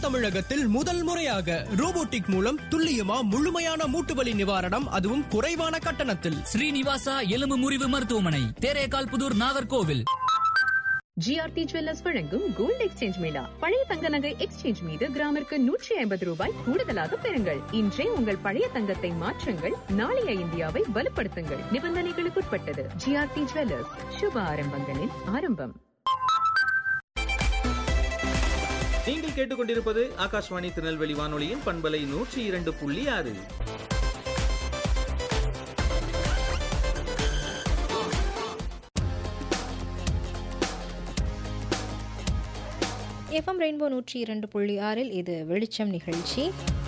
தமிழகத்தில் முதல் முறையாக ரோபோட்டிக் மூலம் துல்லியமா முழுமையான மூட்டுவலி நிவாரணம் அதுவும் குறைவான கட்டணத்தில் ஸ்ரீனிவாசா எலும்பு முறிவு மருத்துவமனை தேரேகால் புதூர் நாகர்கோவில் ஜிஆர்டி ஜுவல்லர்ஸ் வழங்கும் கோல்ட் எக்ஸ்சேஞ்ச் மேளா பழைய தங்க நகை எக்ஸ்சேஞ்ச் மீது கிராமிற்கு நூற்றி ஐம்பது ரூபாய் கூடுதலாக பெறுங்கள் இன்றே உங்கள் பழைய தங்கத்தை மாற்றுங்கள் நாளைய இந்தியாவை வலுப்படுத்துங்கள் நிபந்தனைகளுக்குட்பட்டது ஜிஆர்டி ஜுவல்லர்ஸ் சுப ஆரம்பங்களின் ஆரம்பம் நீங்கள் கேட்டுக்கொண்டிருப்பது ஆகாஷ்வாணி திருநெல்வேலி வானொலியின் பண்பலை நூற்றி இரண்டு புள்ளி ஆறு எஃப்எம் ரெயின்போ நூற்றி இரண்டு புள்ளி ஆறில் இது வெளிச்சம் நிகழ்ச்சி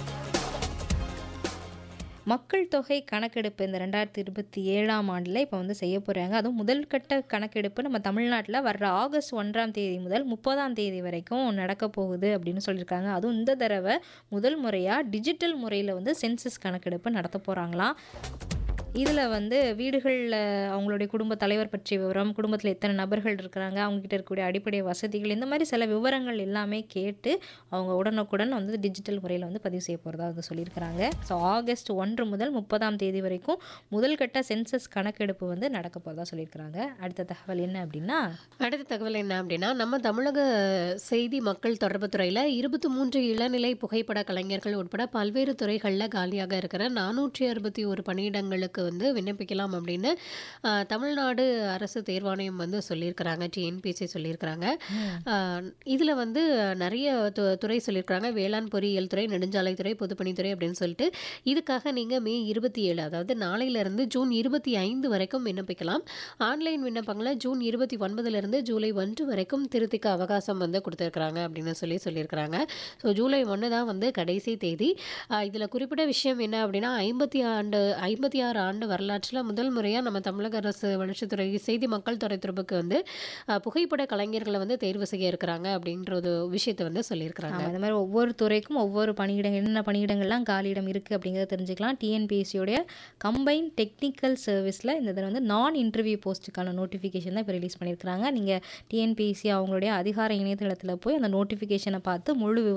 மக்கள் தொகை கணக்கெடுப்பு இந்த ரெண்டாயிரத்தி இருபத்தி ஏழாம் ஆண்டில் இப்போ வந்து செய்ய போகிறாங்க அதுவும் முதல் கட்ட கணக்கெடுப்பு நம்ம தமிழ்நாட்டில் வர்ற ஆகஸ்ட் ஒன்றாம் தேதி முதல் முப்பதாம் தேதி வரைக்கும் நடக்க போகுது அப்படின்னு சொல்லியிருக்காங்க அதுவும் இந்த தடவை முதல் முறையாக டிஜிட்டல் முறையில் வந்து சென்சஸ் கணக்கெடுப்பு நடத்த போகிறாங்களாம் இதில் வந்து வீடுகளில் அவங்களுடைய குடும்ப தலைவர் பற்றிய விவரம் குடும்பத்தில் எத்தனை நபர்கள் இருக்கிறாங்க அவங்ககிட்ட இருக்கக்கூடிய அடிப்படை வசதிகள் இந்த மாதிரி சில விவரங்கள் எல்லாமே கேட்டு அவங்க உடனுக்குடன் வந்து டிஜிட்டல் முறையில் வந்து பதிவு செய்ய போகிறதா வந்து சொல்லியிருக்கிறாங்க ஸோ ஆகஸ்ட் ஒன்று முதல் முப்பதாம் தேதி வரைக்கும் முதல் கட்ட சென்சஸ் கணக்கெடுப்பு வந்து நடக்க போகிறதா சொல்லியிருக்கிறாங்க அடுத்த தகவல் என்ன அப்படின்னா அடுத்த தகவல் என்ன அப்படின்னா நம்ம தமிழக செய்தி மக்கள் தொடர்பு துறையில் இருபத்தி மூன்று இளநிலை புகைப்பட கலைஞர்கள் உட்பட பல்வேறு துறைகளில் காலியாக இருக்கிற நானூற்றி அறுபத்தி ஒரு பணியிடங்களுக்கு வந்து விண்ணப்பிக்கலாம் அப்படின்னு ஆஹ், தமிழ்நாடு அரசு தேர்வாணையம் வந்து சொல்லியிருக்கிறாங்க டிஎன்பிசி சொல்லியிருக்கிறாங்க இதில் வந்து நிறைய து- துறை சொல்லியிருக்கிறாங்க வேளாண் பொறியியல் துறை நெடுஞ்சாலைத்துறை பொதுப்பணித்துறை அப்படின்னு சொல்லிட்டு இதுக்காக நீங்கள் மே இருபத்தி ஏழு அதாவது நாளையிலிருந்து ஜூன் இருபத்தி ஐந்து வரைக்கும் விண்ணப்பிக்கலாம் ஆன்லைன் விண்ணப்பங்களை ஜூன் இருபத்தி ஒன்பதுலேருந்து ஜூலை ஒன்று வரைக்கும் திருத்திக்க அவகாசம் வந்து கொடுத்துருக்குறாங்க அப்படின்னு சொல்லி சொல்லியிருக்கிறாங்க ஸோ ஜூலை ஒன்று தான் வந்து கடைசி தேதி இதில் குறிப்பிட்ட விஷயம் என்ன அப்படின்னா ஐம்பத்தி ஆண்டு ஐம்பத்தி ஆறு ஆண்டு வரலாற்றில் முதல் முறையாக நம்ம தமிழக அரசு வளர்ச்சித்துறை செய்தி மக்கள் துறை துறைக்கு வந்து ஆஹ், புகைப்பட கலைஞர்களை வந்து தேர்வு செய்ய இருக்கிறாங்க அப்படின்ற ஒரு விஷயத்தை வந்து சொல்லியிருக்கிறாங்க ஆமாம் இந்த மாதிரி ஒவ்வொரு துறைக்கும் ஒவ்வொரு பணியிடங்கள் என்னென்ன பணியிடங்கள்லாம் காலியிடம் இருக்குது அப்படிங்கிறத தெரிஞ்சுக்கலாம் டிஎன்பிஎஸ்சியோடைய கம்பைன் டெக்னிக்கல் சர்வீஸில் இந்த தடவை வந்து நான் இன்டர்வியூ போஸ்ட்டுக்கான நோட்டிஃபிகேஷன் தான் இப்போ ரிலீஸ் பண்ணியிருக்கிறாங்க நீங்கள் டிஎன்பிஎஸ்சி அவங்களுடைய அதிகார இணையதளத்தில் போய் அந்த நோட்டிஃபிகேஷனை பார்த்து முழு